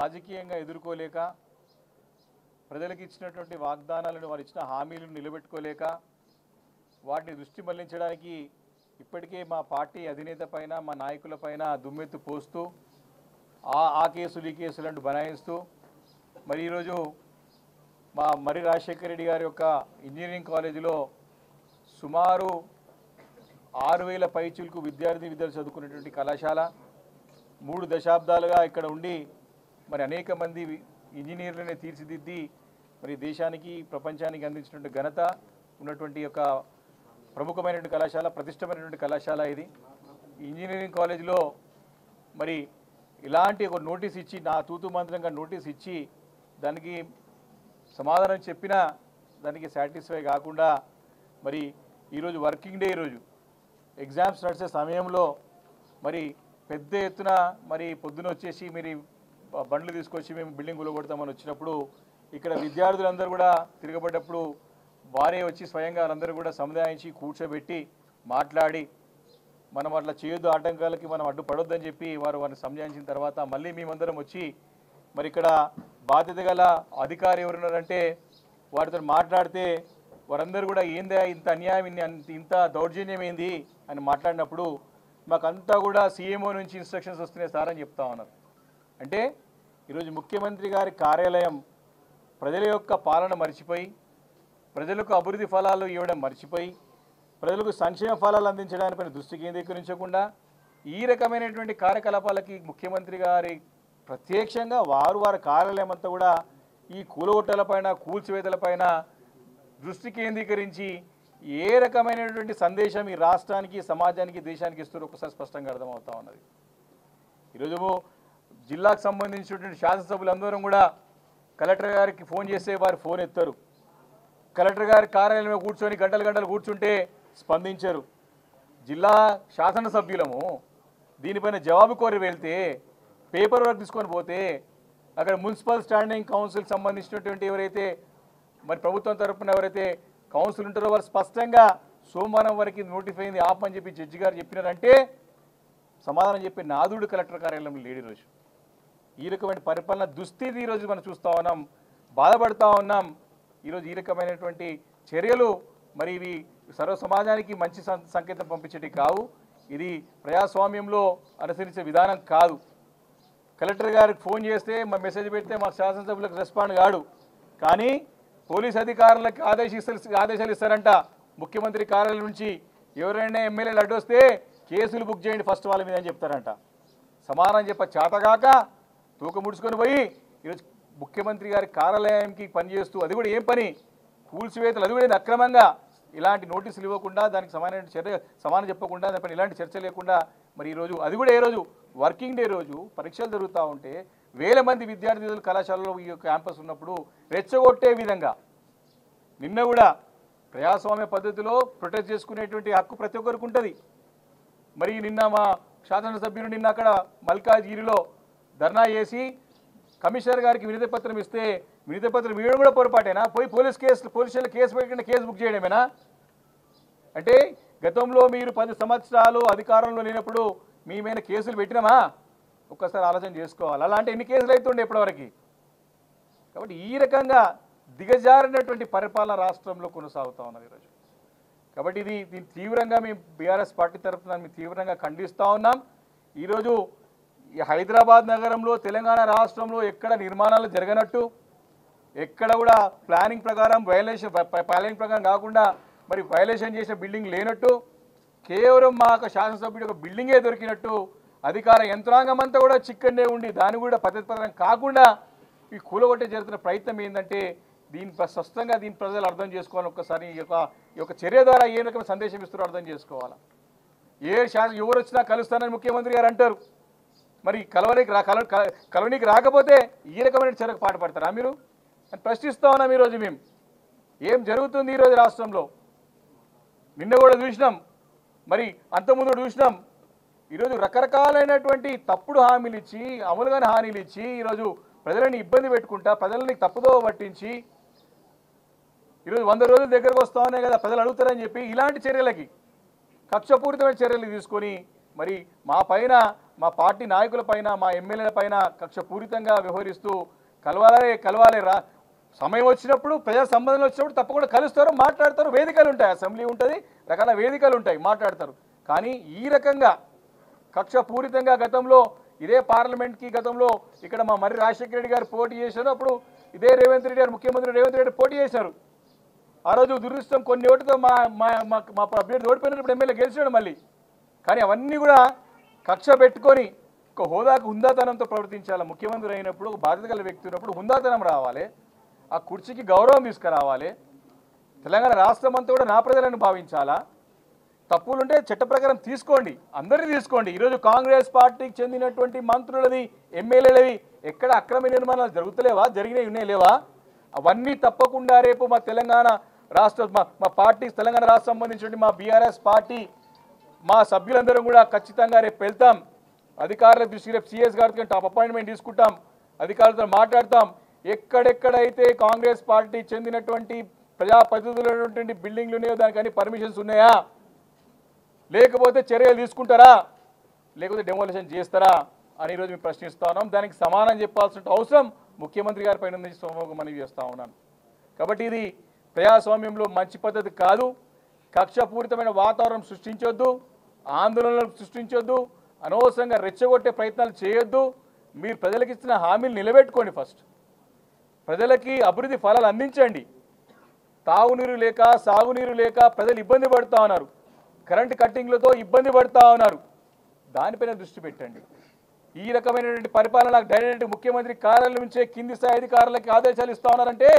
రాజకీయంగా ఎదుర్కోలేక ప్రజలకు ఇచ్చినటువంటి వాగ్దానాలను వారు ఇచ్చిన హామీలను నిలబెట్టుకోలేక వాటిని దృష్టి మళ్లించడానికి ఇప్పటికే మా పార్టీ అధినేత పైన మా నాయకుల పైన దుమ్మెత్తు పోస్తూ ఆ ఆ కేసులు ఈ కేసులను బనాయిస్తూ మరి ఈరోజు మా మరి రాజశేఖర రెడ్డి గారి యొక్క ఇంజనీరింగ్ కాలేజీలో సుమారు ఆరు వేల పైచులకు విద్యార్థి విద్యలు చదువుకునేటువంటి కళాశాల మూడు దశాబ్దాలుగా ఇక్కడ ఉండి మరి అనేక మంది వి- ఇంజనీర్లని తీర్చిదిద్ది మరి దేశానికి ప్రపంచానికి అందించినటువంటి ఘనత ఉన్నటువంటి యొక్క ప్రముఖమైనటువంటి కళాశాల ప్రతిష్టమైనటువంటి కళాశాల ఇది ఈ ఇంజనీరింగ్ కాలేజీలో మరి ఇలాంటి ఒక నోటీస్ ఇచ్చి నా తూతు మంత్రంగా నోటీస్ ఇచ్చి దానికి సమాధానం చెప్పినా దానికి సాటిస్ఫై కాకుండా మరి ఈరోజు వర్కింగ్ డే ఈరోజు ఎగ్జామ్స్ నడిచే సమయంలో మరి పెద్ద ఎత్తున మరి పొద్దున వచ్చేసి మీరు బ- బండ్లు తీసుకొచ్చి మేము బిల్డింగ్ కూలగొడతామని వచ్చినప్పుడు ఇక్కడ విద్యార్థులందరూ కూడా తిరగబడ్డప్పుడు వారే వచ్చి స్వయంగా అందరూ కూడా సముదాయించి కూర్చోబెట్టి మాట్లాడి మనం అట్లా చేయొద్దు ఆటంకాలకి మనం అడ్డుపడొద్దని చెప్పి వారు వారిని సంజాయించిన తర్వాత మళ్ళీ మేమందరం వచ్చి మరి ఇక్కడ బాధ్యత గల అధికారి ఎవరున్నారంటే వారితో మాట్లాడితే వారందరూ కూడా ఏందా ఇంత అన్యాయం ఇన్ని అంత- ఇంత దౌర్జన్యం ఏంది అని మాట్లాడినప్పుడు మాకంతా కూడా సీఎంఓ నుంచి ఇన్స్ట్రక్షన్స్ వస్తున్నాయి సార్ అని చెప్తా ఉన్నారు అంటే ఈరోజు ముఖ్యమంత్రి గారి కార్యాలయం ప్రజల యొక్క పాలన మర్చిపోయి ప్రజలకు అభివృద్ధి ఫలాలు ఇవ్వడం మర్చిపోయి ప్రజలకు సంక్షేమ ఫలాలు అందించడానిపైన దృష్టి కేంద్రీకరించకుండా ఈ రకమైనటువంటి కార్యకలాపాలకి ముఖ్యమంత్రి గారి ప్రత్యక్షంగా వారు వారి కార్యాలయం అంతా కూడా ఈ కూలగొట్టలపైన కూల్చివేతలపైన దృష్టి కేంద్రీకరించి ఏ రకమైనటువంటి సందేశం ఈ రాష్ట్రానికి సమాజానికి దేశానికి ఇస్తారో ఒకసారి స్పష్టంగా అర్థమవుతా ఉన్నది ఈరోజు జిల్లాకు సంబంధించినటువంటి శాసనసభ్యులందరం కూడా కలెక్టర్ గారికి ఫోన్ చేస్తే వారు ఫోన్ ఎత్తారు కలెక్టర్ గారి కార్యాలయంలో కూర్చొని గంటలు గంటలు కూర్చుంటే స్పందించరు జిల్లా శాసనసభ్యులము దీనిపైన జవాబు కోరి వెళ్తే పేపర్ వర్క్ తీసుకొని పోతే అక్కడ మున్సిపల్ స్టాండింగ్ కౌన్సిల్ సంబంధించినటువంటి ఎవరైతే మరి ప్రభుత్వం తరపున ఎవరైతే కౌన్సిల్ ఉంటారో వారు స్పష్టంగా సోమవారం వరకు నోటిఫై అయింది ఆపని చెప్పి జడ్జి గారు చెప్పినారంటే సమాధానం చెప్పే నాదుడు కలెక్టర్ కార్యాలయంలో లేడు ఈరోజు ఈ రకమైన పరిపాలన దుస్థితి ఈరోజు మనం చూస్తూ ఉన్నాం బాధపడుతూ ఉన్నాం ఈరోజు ఈ రకమైనటువంటి చర్యలు మరి ఇవి సర్వ సమాజానికి మంచి సం- సంకేతం పంపించేటి కావు ఇది ప్రజాస్వామ్యంలో అనుసరించే విధానం కాదు కలెక్టర్ గారికి ఫోన్ చేస్తే మా మెసేజ్ పెడితే మా శాసనసభ్యులకు రెస్పాండ్ కాడు కానీ పోలీస్ అధికారులకు ఆదేశిస్తారు ఆదేశాలు ఇస్తారంట ముఖ్యమంత్రి కార్యాలయం నుంచి ఎవరైనా ఎమ్మెల్యేలు అడ్డొస్తే కేసులు బుక్ చేయండి ఫస్ట్ వాళ్ళ మీద అని చెప్తారంట సమాధానం చెప్ప చేతగాక తూక ముడుచుకొని పోయి ఈరోజు ముఖ్యమంత్రి గారి కార్యాలయంకి పనిచేస్తూ అది కూడా ఏం పని కూల్చివేతలు అది కూడా ఏంది అక్రమంగా ఇలాంటి నోటీసులు ఇవ్వకుండా దానికి సమానమైన చర్య సమానం చెప్పకుండా దానిపైన ఇలాంటి చర్చ లేకుండా మరి ఈరోజు అది కూడా ఏ రోజు వర్కింగ్ డే రోజు పరీక్షలు జరుగుతూ ఉంటే వేల మంది విద్యార్థులు కళాశాలలో ఈ యొక్క క్యాంపస్ ఉన్నప్పుడు రెచ్చగొట్టే విధంగా నిన్న కూడా ప్రజాస్వామ్య పద్ధతిలో ప్రొటెస్ట్ చేసుకునేటువంటి హక్కు ప్రతి ఒక్కరికి ఉంటుంది మరి నిన్న మా శాసనసభ్యులు నిన్న అక్కడ మల్కాజ్గిరిలో ధర్నా చేసి కమిషనర్ గారికి వినతి పత్రం ఇస్తే వినతి పత్రం ఇవ్వడం కూడా పొరపాటేనా పోయి పోలీస్ కేసు పోలీస్ స్టేషన్లో కేసు పెట్టకుండా కేసు బుక్ చేయడమేనా అంటే గతంలో మీరు పది సంవత్సరాలు అధికారంలో లేనప్పుడు మీ మీద కేసులు పెట్టినామా ఒక్కసారి ఆలోచన చేసుకోవాలి అలాంటి ఎన్ని కేసులు అవుతుండే ఇప్పటివరకు కాబట్టి ఈ రకంగా దిగజారినటువంటి పరిపాలన రాష్ట్రంలో కొనసాగుతా ఉన్నది ఈరోజు కాబట్టి ఇది దీన్ని తీవ్రంగా మేము బీఆర్ఎస్ పార్టీ తరఫున మేము తీవ్రంగా ఖండిస్తూ ఉన్నాం ఈరోజు ఈ హైదరాబాద్ నగరంలో తెలంగాణ రాష్ట్రంలో ఎక్కడ నిర్మాణాలు జరగనట్టు ఎక్కడ కూడా ప్లానింగ్ ప్రకారం వైలేషన్ ప్లానింగ్ ప్రకారం కాకుండా మరి వైలేషన్ చేసిన బిల్డింగ్ లేనట్టు కేవలం మా యొక్క శాసనసభ్యుడి యొక్క బిల్డింగే దొరికినట్టు అధికార యంత్రాంగం అంతా కూడా చిక్కనే ఉండి దాన్ని కూడా పద్ధతి ప్రకారం కాకుండా ఈ కూలగొట్టే జరుగుతున్న ప్రయత్నం ఏంటంటే దీని ప్ర- స్పష్టంగా దీని ప్రజలు అర్థం చేసుకోవాలి ఒక్కసారి ఈ యొక్క ఈ యొక్క చర్య ద్వారా ఏ రకమైన సందేశం ఇస్తారో అర్థం చేసుకోవాలి ఏ శాసన ఎవరు వచ్చినా కలుస్తానని ముఖ్యమంత్రి గారు అంటారు మరి కలవనికి రా కల కల- కలవనీకి రాకపోతే ఈ రకమైన చర్యకు పాటుపడతారా మీరు అని ప్రశ్నిస్తా ఉన్నాం ఈరోజు మేము ఏం జరుగుతుంది ఈరోజు రాష్ట్రంలో నిన్న కూడా చూసినాం మరి అంతకుముందు కూడా చూసినాం ఈరోజు రకరకాలైనటువంటి తప్పుడు హామీలు ఇచ్చి అమలుగాని హామీలు ఇచ్చి ఈరోజు ప్రజలని ఇబ్బంది పెట్టుకుంటా ప్రజలని తప్పుదో పట్టించి ఈరోజు వంద రోజుల దగ్గరకు వస్తా ఉన్నాయి కదా ప్రజలు అడుగుతారని చెప్పి ఇలాంటి చర్యలకి కక్షపూరితమైన చర్యలు తీసుకొని మరి మా పైన మా పార్టీ నాయకుల పైన మా ఎమ్మెల్యేల పైన కక్షపూరితంగా వ్యవహరిస్తూ కలవాలే కలవాలే రా సమయం వచ్చినప్పుడు ప్రజా సంబంధం వచ్చినప్పుడు తప్పకుండా కలుస్తారు మాట్లాడతారు వేదికలు ఉంటాయి అసెంబ్లీ ఉంటుంది రకాల వేదికలు ఉంటాయి మాట్లాడతారు కానీ ఈ రకంగా కక్షపూరితంగా గతంలో ఇదే పార్లమెంట్కి గతంలో ఇక్కడ మా మర్రి రాజశేఖర రెడ్డి గారు పోటీ చేశారు అప్పుడు ఇదే రేవంత్ రెడ్డి గారు ముఖ్యమంత్రి రేవంత్ రెడ్డి పోటీ చేశారు ఆ రోజు దురదృష్టం కొన్ని ఓటుతో మా మా మా మా అభ్యర్థి ఓడిపోయినారు ఇప్పుడు ఎమ్మెల్యే గెలిచాడు మళ్ళీ కానీ అవన్నీ కూడా కక్ష పెట్టుకొని ఒక హోదాకు హుందాతనంతో ప్రవర్తించాలి ముఖ్యమంత్రి అయినప్పుడు ఒక బాధ్యత గల వ్యక్తి ఉన్నప్పుడు హుందాతనం రావాలి ఆ కుర్చీకి గౌరవం తీసుకురావాలి తెలంగాణ రాష్ట్రం అంతా కూడా నా ప్రజలను భావించాలా తప్పులుంటే చట్ట ప్రకారం తీసుకోండి అందరినీ తీసుకోండి ఈరోజు కాంగ్రెస్ పార్టీకి చెందినటువంటి మంత్రులది ఎమ్మెల్యేలవి ఎక్కడ అక్రమ నిర్మాణాలు జరుగుతలేవా జరిగినవి ఉన్నాయి లేవా అవన్నీ తప్పకుండా రేపు మా తెలంగాణ రాష్ట్ర మా మా పార్టీ తెలంగాణ రాష్ట్రం సంబంధించిన మా బీఆర్ఎస్ పార్టీ మా సభ్యులందరం కూడా ఖచ్చితంగా రేపు వెళ్తాం అధికారుల దృష్టి రేపు సిఎస్ గారితో టాప్ అపాయింట్మెంట్ తీసుకుంటాం అధికారులతో మాట్లాడతాం ఎక్కడెక్కడైతే కాంగ్రెస్ పార్టీ చెందినటువంటి ప్రజాప్రతినిధులు ఉన్నటువంటి బిల్డింగ్లు ఉన్నాయో దానికి అన్ని పర్మిషన్స్ ఉన్నాయా లేకపోతే చర్యలు తీసుకుంటారా లేకపోతే డెమోలిషన్ చేస్తారా అని ఈరోజు మేము ప్రశ్నిస్తా ఉన్నాం దానికి సమానం చెప్పాల్సిన అవసరం ముఖ్యమంత్రి గారి పైన ఉంది సోమకు మనవి చేస్తా ఉన్నాను కాబట్టి ఇది ప్రజాస్వామ్యంలో మంచి పద్ధతి కాదు కక్షపూరితమైన వాతావరణం సృష్టించొద్దు ఆందోళనలు సృష్టించొద్దు అనవసరంగా రెచ్చగొట్టే ప్రయత్నాలు చేయొద్దు మీరు ప్రజలకు ఇచ్చిన హామీలు నిలబెట్టుకోండి ఫస్ట్ ప్రజలకి అభివృద్ధి ఫలాలు అందించండి తాగునీరు లేక సాగునీరు లేక ప్రజలు ఇబ్బంది పడుతూ ఉన్నారు కరెంటు కట్టింగ్లతో ఇబ్బంది పడుతూ ఉన్నారు దానిపైన దృష్టి పెట్టండి ఈ రకమైనటువంటి పరిపాలన డైరెక్ట్ ముఖ్యమంత్రి కార్యాలయం నుంచే కింది స్థాయి అధికారులకి ఆదేశాలు ఇస్తా ఉన్నారంటే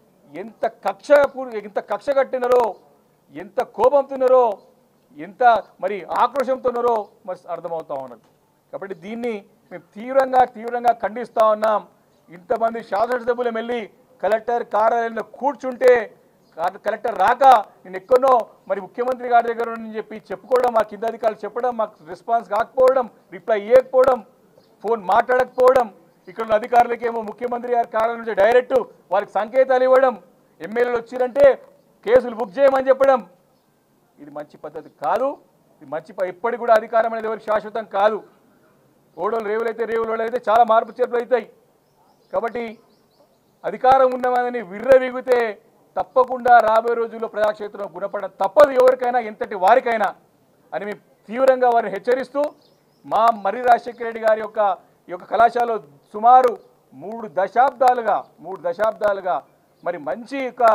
ఎంత కక్ష పూ- ఎంత కక్ష కట్టినారో ఎంత కోపంతున్నారో ఎంత మరి ఆక్రోషంతో ఉన్నారో మరి అర్థమవుతా ఉన్నది కాబట్టి దీన్ని మేము తీవ్రంగా తీవ్రంగా ఖండిస్తా ఉన్నాం ఇంతమంది శాసనసభ్యులు వెళ్ళి కలెక్టర్ కార్యాలయంలో కూర్చుంటే కా- కలెక్టర్ రాక నేను ఎక్కడో మరి ముఖ్యమంత్రి గారి దగ్గర అని చెప్పి చెప్పుకోవడం మా కింద అధికారులు చెప్పడం మాకు రెస్పాన్స్ కాకపోవడం రిప్లై ఇవ్వకపోవడం ఫోన్ మాట్లాడకపోవడం ఇక్కడ ఉన్న అధికారులకేమో ముఖ్యమంత్రి గారి కార్యాలయం నుంచి డైరెక్ట్ వారికి సంకేతాలు ఇవ్వడం ఎమ్మెల్యేలు వచ్చిరంటే కేసులు బుక్ చేయమని చెప్పడం ఇది మంచి పద్ధతి కాదు ఇది మంచి ప- ఎప్పటికి కూడా అధికారం అనేది ఎవరికి శాశ్వతం కాదు ఓడోలు రేవులు అయితే రేవులు అయితే చాలా మార్పు చేర్పులు అవుతాయి కాబట్టి అధికారం ఉన్నవాదని విర్రవీగితే తప్పకుండా రాబోయే రోజుల్లో ప్రజాక్షేత్రంలో గుణపడడం తప్పదు ఎవరికైనా ఎంతటి వారికైనా అని మేము తీవ్రంగా వారిని హెచ్చరిస్తూ మా మర్రి రాజశేఖర రెడ్డి గారి యొక్క ఈ యొక్క కళాశాలలో సుమారు మూడు దశాబ్దాలుగా మూడు దశాబ్దాలుగా మరి మంచి యొక్క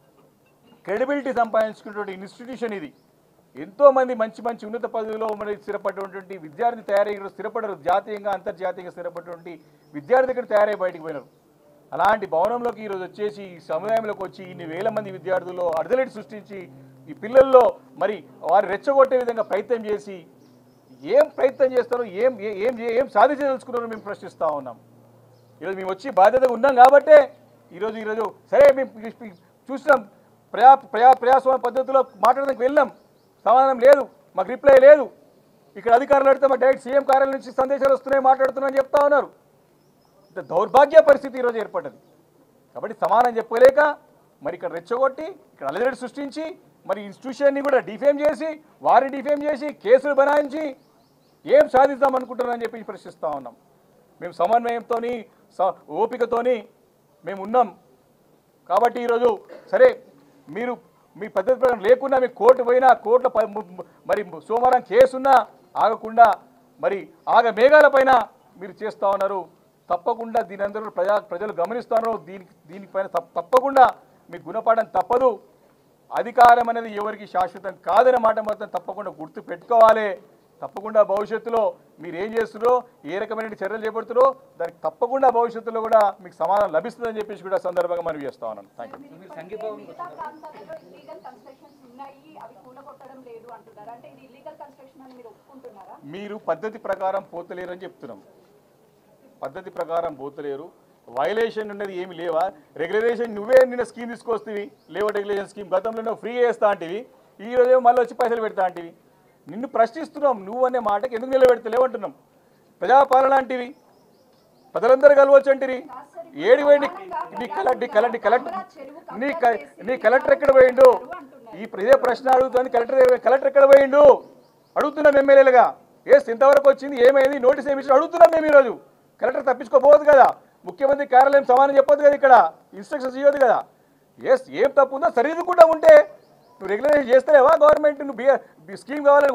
క్రెడిబిలిటీ సంపాదించుకున్నటువంటి ఇన్స్టిట్యూషన్ ఇది ఎంతో మంది మంచి మంచి ఉన్నత పదవిలో మరి స్థిరపడినటువంటి విద్యార్థి తయారయ్యారు స్థిరపడరు జాతీయంగా అంతర్జాతీయంగా స్థిరపడినటువంటి విద్యార్థి ఇక్కడ తయారై బయటికి పోయినారు అలాంటి భవనంలోకి ఈరోజు వచ్చేసి ఈ సముదాయంలోకి వచ్చి ఇన్ని వేల మంది విద్యార్థుల్లో అడదలెట్ సృష్టించి ఈ పిల్లల్లో మరి వారు రెచ్చగొట్టే విధంగా ప్రయత్నం చేసి ఏం ప్రయత్నం చేస్తారో ఏం ఏ- ఏం ఏం సాధించదలుచుకున్నారో మేము ప్రశ్నిస్తూ ఉన్నాం ఈరోజు మేము వచ్చి బాధ్యతగా ఉన్నాం కాబట్టే ఈరోజు ఈరోజు సరే మేము పి- పి- చూసినాం ప్రజా ప్రజా ప్రజాస్వామ్య పద్ధతిలో మాట్లాడడానికి వెళ్ళాం సమాధానం లేదు మాకు రిప్లై లేదు ఇక్కడ అధికారులు అడిగితే మాకు డైరెక్ట్ సీఎం కార్యాలయం నుంచి సందేశాలు వస్తున్నాయి మాట్లాడుతున్నాయని చెప్తా ఉన్నారు ఇంత దౌర్భాగ్య పరిస్థితి ఈరోజు ఏర్పడ్డది కాబట్టి సమానం చెప్పలేక మరి ఇక్కడ రెచ్చగొట్టి ఇక్కడ అలజడి సృష్టించి మరి ఇన్స్టిట్యూషన్ని కూడా డిఫేమ్ చేసి వారిని డిఫేమ్ చేసి కేసులు బనాయించి ఏం సాధిద్దాం అనుకుంటున్నారని చెప్పి ప్రశ్నిస్తూ ఉన్నాం మేము సమన్వయంతో ఓపికతోని మేము ఉన్నాం కాబట్టి ఈరోజు సరే మీరు మీ పద్ధతి ప్రకారం లేకున్నా మీ కోర్టు పోయినా కోర్టులో ప- ము- ము- మరి సోమవారం కేసున్నా ఆగకుండా మరి ఆగ మేఘాల పైన మీరు చేస్తూ ఉన్నారు తప్పకుండా దీని అందరూ ప్రజా ప్రజలు గమనిస్తున్నారు దీనికి దీనిపైన తప్ప- తప్పకుండా మీకు గుణపడడం తప్పదు అధికారం అనేది ఎవరికి శాశ్వతం కాదనే మాట మాత్రం తప్పకుండా గుర్తు పెట్టుకోవాలి తప్పకుండా భవిష్యత్తులో మీరు ఏం చేస్తున్నారో ఏ రకమైన చర్యలు చేపడుతున్నారో దానికి తప్పకుండా భవిష్యత్తులో కూడా మీకు సమాధానం లభిస్తుందని చెప్పేసి కూడా సందర్భంగా మనం చేస్తా ఉన్నాను థ్యాంక్ యూ మీరు సంఘీభావం మిగతా ప్రాంతాలలో ఇల్లీగల్ కన్స్ట్రక్షన్స్ ఉన్నాయి అవి కూలగొట్టడం లేదు అంటున్నారు అంటే ఇది ఇల్లీగల్ కన్స్ట్రక్షన్ అని మీరు ఒప్పుకుంటున్నారా మీరు పద్ధతి ప్రకారం పోతలేరు అని చెప్తున్నాం పద్ధతి ప్రకారం పోతలేరు వైలేషన్ ఉన్నది ఏమి లేవా రెగ్యులరేషన్ నువ్వే నిన్న స్కీమ్ తీసుకొస్తేవి లేవో రెగ్యులేషన్ స్కీమ్ గతంలో నువ్వు ఫ్రీ చేస్తా అంటివి ఈ రోజు మళ్ళీ వచ్చి పైసలు పెడతా అంటివి నిన్ను ప్రశ్నిస్తున్నాం నువ్వు అనే మాటకి ఎందుకు నిలబెడతలేవు అంటున్నాం ప్రజాపాలన అంటివి ప్రజలందరూ కలవచ్చు అంటివి ఏడు పోయింది నీ కలెక్టర్ నీ కలెక్టర్ కలెక్టర్ నీ క- నీ కలెక్టర్ ఎక్కడ పోయిండు ఈ ఇదే ప్రశ్న అడుగుతుంది కలెక్టర్ కలెక్టర్ ఎక్కడ పోయిండు అడుగుతున్నాం ఎమ్మెల్యేలుగా ఎస్ ఇంతవరకు వచ్చింది ఏమైంది నోటీస్ ఏమి ఇచ్చి అడుగుతున్నాం మేము ఈరోజు కలెక్టర్ తప్పించుకోపోవద్దు కదా ముఖ్యమంత్రి కార్యాలయం సమానం చెప్పొద్దు కదా ఇక్కడ ఇన్స్ట్రక్షన్స్ ఇవ్వదు కదా ఎస్ ఏం తప్పు ఉందో సరిదిద్దుకుంటా ఉంటే నువ్వు రెగ్యులరైజ్ చేస్తలేవా గవర్నమెంట్ నువ్వు స్కీమ్ కావాలని